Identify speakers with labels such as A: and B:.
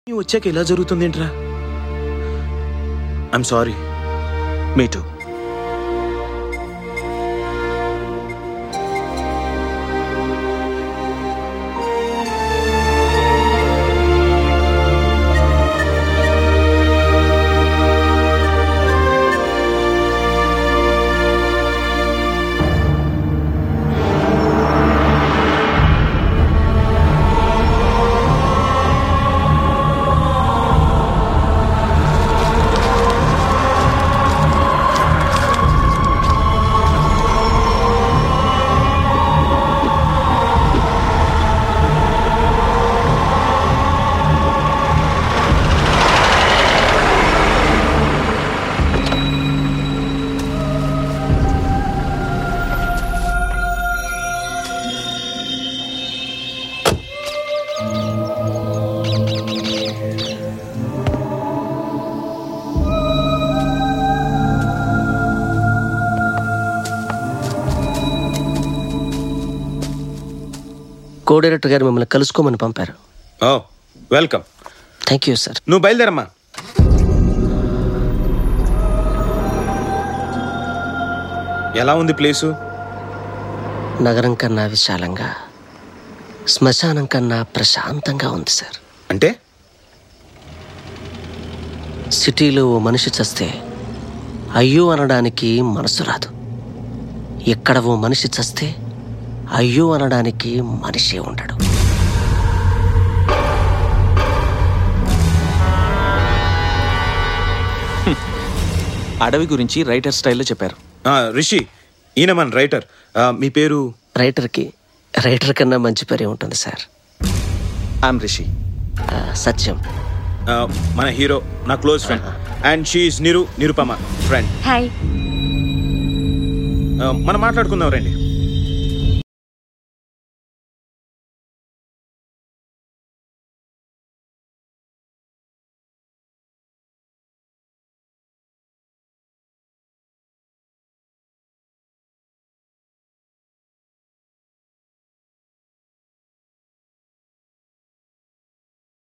A: నువ్వు వచ్చాక ఇలా జరుగుతుంది ఏంట్రా I'm sorry me too
B: co director గారు మిమ్మల్ని కలుసుకోమని పంపారు
A: oh welcome
B: thank you sir
A: నువ్వు బయలుదేరమ్మా ఎలా ఉంది ప్లేసు
B: నగరం కన్నా విశాలంగా శ్మశానం కన్నా ప్రశాంతంగా ఉంది సార్
A: అంటే
B: సిటీలో ఓ మనిషి చస్తే అయ్యో అనడానికి మనసు రాదు ఇక్కడ ఓ మనిషి చస్తే అయ్యో అనడానికి మనిషే ఉండడు
C: అడవి గురించి రైటర్ స్టైల్లో చెప్పారు
A: ఆ, రిషి ఈయన మన రైటర్ ఆ, మీ పేరు
B: రైటర్కి రైటర్ కన్నా మంచి పేరే ఉంటుంది సార్
C: ఐఎమ్ రిషి
B: ఆ, సత్యం
A: ఆ, మన హీరో నా close friend and she Niru Nirupama friend
D: hi
A: మనం మాట్లాడుకుందాం రండి